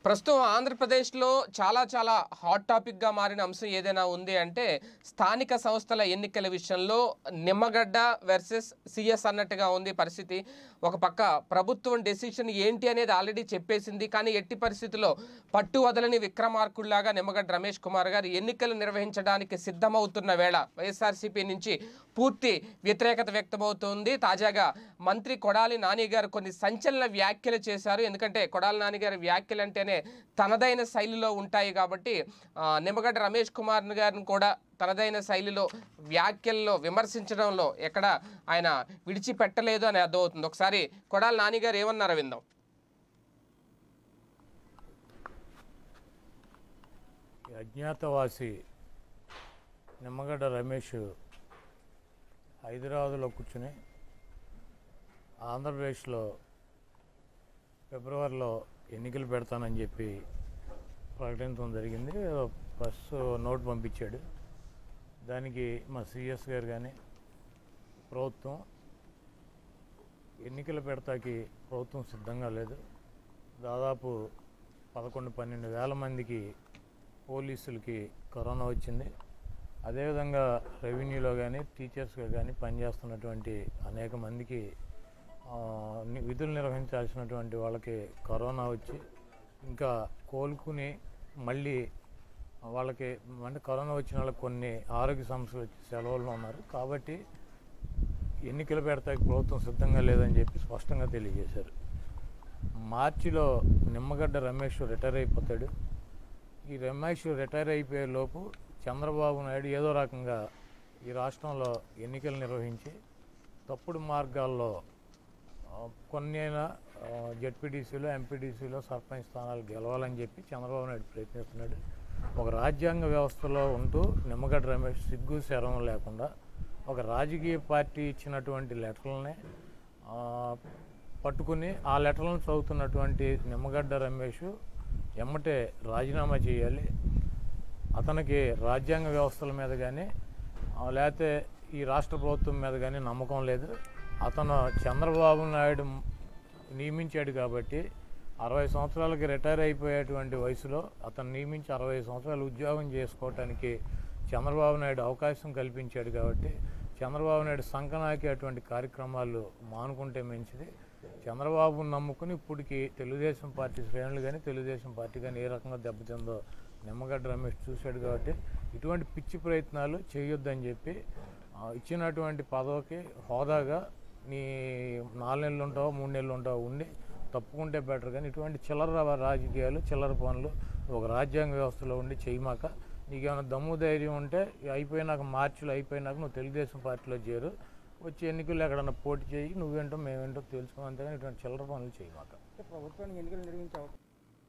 ప్రస్తుతం ఆంధ్రప్రదేశ్లో చాలా చాలా హాట్ టాపిక్గా మారిన అంశం ఏదైనా ఉంది అంటే స్థానిక సంస్థల ఎన్నికల విషయంలో నిమ్మగడ్డ వర్సెస్ సిఎస్ అన్నట్టుగా ఉంది పరిస్థితి ఒక పక్క ప్రభుత్వం డెసిషన్ ఏంటి అనేది ఆల్రెడీ చెప్పేసింది కానీ ఎట్టి పరిస్థితుల్లో పట్టు వదలని విక్రమార్కుల్లాగా నిమ్మగడ్డ రమేష్ కుమార్ గారు ఎన్నికలు నిర్వహించడానికి సిద్ధమవుతున్న వేళ వైఎస్ఆర్సీపీ నుంచి పూర్తి వ్యతిరేకత వ్యక్తమవుతోంది తాజాగా మంత్రి కొడాలి నాని గారు కొన్ని సంచలన వ్యాఖ్యలు చేశారు ఎందుకంటే కొడాలి నాని గారి వ్యాఖ్యలు అంటేనే తనదైన శైలిలో ఉంటాయి కాబట్టి ఆ, నిమ్మగడ్డ రమేష్ కుమార్ గారిని కూడా తనదైన శైలిలో వ్యాఖ్యల్లో విమర్శించడంలో ఎక్కడ ఆయన విడిచిపెట్టలేదు అని అర్థమవుతుంది ఒకసారి కొడాలి నాని గారు ఏమన్నారో విందాం ఈ అజ్ఞాతవాసి నిమ్మగడ్డ రమేష్ హైదరాబాదులో కూర్చుని ఆంధ్రప్రదేశ్లో ఫిబ్రవరిలో ఎన్నికలు పెడతానని చెప్పి ప్రకటించడం జరిగింది ప్లస్ నోట్ పంపించాడు దానికి మా సిఎస్ గారు కానీ ప్రభుత్వం ఎన్నికలు పెడతాకి ప్రభుత్వం సిద్ధంగా లేదు దాదాపు పదకొండు పన్నెండు వేల మందికి పోలీసులకి కరోనా వచ్చింది అదేవిధంగా రెవెన్యూలో కానీ టీచర్స్గా కానీ పనిచేస్తున్నటువంటి అనేక మందికి ఆ, ని- విధులు నిర్వహించాల్సినటువంటి వాళ్ళకి కరోనా వచ్చి ఇంకా కోలుకుని మళ్ళీ వాళ్ళకి అంటే కరోనా వచ్చిన వాళ్ళకి కొన్ని ఆరోగ్య సమస్యలు వచ్చి సెలవుల్లో ఉన్నారు కాబట్టి ఎన్నికలు పెడతాకి ప్రభుత్వం సిద్ధంగా లేదని చెప్పి స్పష్టంగా తెలియజేశారు మార్చిలో నిమ్మగడ్డ రమేష్ రిటైర్ అయిపోతాడు ఈ రమేష్ రిటైర్ అయిపోయే లోపు చంద్రబాబు నాయుడు ఏదో రకంగా ఈ రాష్ట్రంలో ఎన్నికలు నిర్వహించి తప్పుడు మార్గాల్లో ఆ, కొన్ని అయినా జెడ్పీటీసీలో ఎంపీటీసీలో సర్పంచ్ స్థానాలు గెలవాలని చెప్పి చంద్రబాబు నాయుడు ప్రయత్నిస్తున్నాడు ఒక రాజ్యాంగ వ్యవస్థలో ఉంటూ నిమ్మగడ్డ రమేష్ సిగ్గు శరం లేకుండా ఒక రాజకీయ పార్టీ ఇచ్చినటువంటి లెటర్లని ఆ, పట్టుకుని ఆ లెటర్లను చదువుతున్నటువంటి నిమ్మగడ్డ రమేష్ ఎమ్మటే రాజీనామా చేయాలి అతనికి రాజ్యాంగ వ్యవస్థల మీద కానీ లేకపోతే ఈ రాష్ట్ర ప్రభుత్వం మీద కానీ నమ్మకం లేదు అతను చంద్రబాబు నాయుడు నియమించాడు కాబట్టి అరవై సంవత్సరాలకి రిటైర్ అయిపోయేటువంటి వయసులో అతను నియమించి అరవై సంవత్సరాలు ఉద్యోగం చేసుకోవటానికి చంద్రబాబు నాయుడు అవకాశం కల్పించాడు కాబట్టి చంద్రబాబు నాయుడు సంకనాకి అటువంటి కార్యక్రమాలు మానుకుంటే మంచిది చంద్రబాబును నమ్ముకుని ఇప్పటికి తెలుగుదేశం పార్టీ శ్రేణులు కానీ తెలుగుదేశం పార్టీ కానీ ఏ రకంగా దెబ్బతిందో నిమ్మగడ్డ రమేష్ చూశాడు కాబట్టి ఇటువంటి పిచ్చి ప్రయత్నాలు చేయొద్దని చెప్పి ఆ, ఇచ్చినటువంటి పదవికి హోదాగా నీ నాలుగు నెలలు ఉంటావో మూడు నెలలు ఉంటావో ఉండి తప్పుకుంటే బెటర్ కానీ ఇటువంటి చిల్లర రా- రాజకీయాలు చిల్లర పనులు ఒక రాజ్యాంగ వ్యవస్థలో ఉండి చేయమాక నీకేమైనా దమ్ము ధైర్యం ఉంటే ఇక అయిపోయినాక మార్చిలో అయిపోయినాక నువ్వు తెలుగుదేశం పార్టీలో చేరు వచ్చి ఎన్నికల్లో ఎక్కడన్నా పోటీ చేయి నువ్వేంటో మేమేంటో తెలుసుకో అంతేగాని ఇటువంటి చిల్లర పనులు చేయమాక ప్రభుత్వానికి ఎన్నికలు నిర్వహించే అవకాశం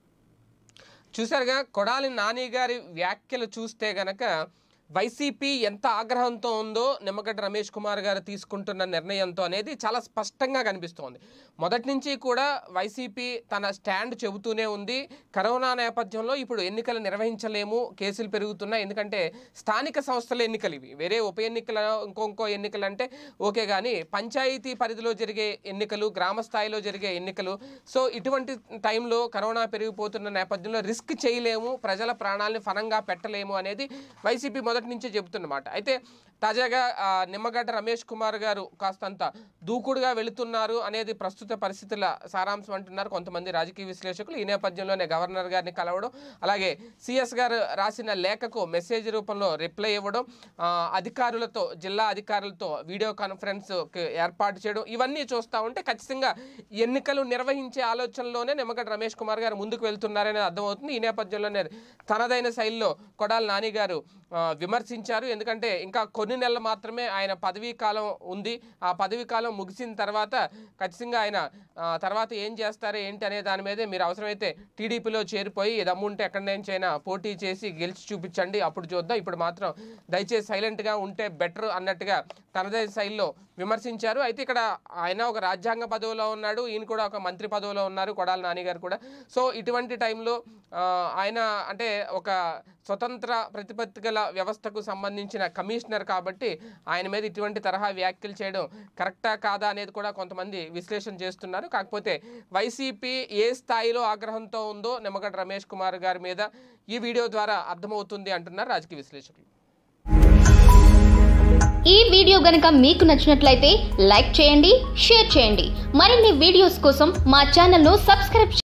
చూసారుగా కొడాలి నాని గారి వ్యాఖ్యలు చూస్తే గనక వైసీపీ ఎంత ఆగ్రహంతో ఉందో నిమ్మగడ్డ రమేష్ కుమార్ గారు తీసుకుంటున్న నిర్ణయంతో అనేది చాలా స్పష్టంగా కనిపిస్తోంది మొదటి నుంచి కూడా వైసీపీ తన స్టాండ్ చెబుతూనే ఉంది కరోనా నేపథ్యంలో ఇప్పుడు ఎన్నికలు నిర్వహించలేము కేసులు పెరుగుతున్నాయి ఎందుకంటే స్థానిక సంస్థల ఎన్నికలు ఇవి వేరే ఉప ఎన్నికల ఇంకో ఇంకో ఎన్నికలు అంటే ఓకే కానీ పంచాయతీ పరిధిలో జరిగే ఎన్నికలు గ్రామ స్థాయిలో జరిగే ఎన్నికలు సో ఇటువంటి టైంలో కరోనా పెరిగిపోతున్న నేపథ్యంలో రిస్క్ చేయలేము ప్రజల ప్రాణాలని ఫలంగా పెట్టలేము అనేది వైసీపీ మొదటి నుంచే చెబుతున్నమాట అయితే తాజాగా ఆ, నిమ్మగడ్డ రమేష్ కుమార్ గారు కాస్తంత దూకుడుగా వెళుతున్నారు అనేది ప్రస్తుత పరిస్థితుల సారాంశం అంటున్నారు కొంతమంది రాజకీయ విశ్లేషకులు ఈ నేపథ్యంలోనే గవర్నర్ గారిని కలవడం అలాగే సిఎస్ గారు రాసిన లేఖకు మెసేజ్ రూపంలో రిప్లై ఇవ్వడం ఆ, అధికారులతో జిల్లా అధికారులతో వీడియో కాన్ఫరెన్స్ ఏర్పాటు చేయడం ఇవన్నీ చూస్తూ ఉంటే ఖచ్చితంగా ఎన్నికలు నిర్వహించే ఆలోచనలోనే నిమ్మగడ్డ రమేష్ కుమార్ గారు ముందుకు వెళ్తున్నారనేది అర్థమవుతుంది ఈ నేపథ్యంలోనే తనదైన శైలిలో కొడాలి నాని గారు ఆ, విమర్శించారు ఎందుకంటే ఇంకా కొన్ని నెలలు మాత్రమే ఆయన పదవీ కాలం ఉంది ఆ పదవీ కాలం ముగిసిన తర్వాత ఖచ్చితంగా ఆయన ఆ, తర్వాత ఏం చేస్తారో ఏంటి అనే దాని మీదే మీరు అవసరమైతే టీడీపీలో చేరిపోయి దమ్ముంటే ఎక్కడి నుంచి అయినా పోటీ చేసి గెలిచి చూపించండి అప్పుడు చూద్దాం ఇప్పుడు మాత్రం దయచేసి సైలెంట్గా ఉంటే బెటర్ అన్నట్టుగా తనదే శైలిలో విమర్శించారు అయితే ఇక్కడ ఆయన ఒక రాజ్యాంగ పదవిలో ఉన్నాడు ఈయన కూడా ఒక మంత్రి పదవిలో ఉన్నారు కొడాలి నాని గారు కూడా సో ఇటువంటి టైంలో ఆ, ఆయన అంటే ఒక స్వతంత్ర ప్రతిపత్తి గల వ్యవస్థ సంస్థకు సంబంధించిన కమిషనర్ కాబట్టి ఆయన మీద ఇటువంటి తరహా వ్యాఖ్యలు చేయడం కరెక్టా కాదా అనేది కూడా కొంతమంది విశ్లేషణ చేస్తున్నారు కాకపోతే వైసీపీ ఏ స్థాయిలో ఆగ్రహంతో ఉందో నిమ్మగడ్డ రమేష్ కుమార్ గారి మీద ఈ వీడియో ద్వారా అర్థమవుతుంది అంటున్నారు రాజకీయ విశ్లేషకులు ఈ వీడియో గనుక మీకు నచ్చినట్లయితే లైక్ చేయండి షేర్ చేయండి మరిన్ని వీడియోస్ కోసం మా ఛానల్ను సబ్స్క్రైబ్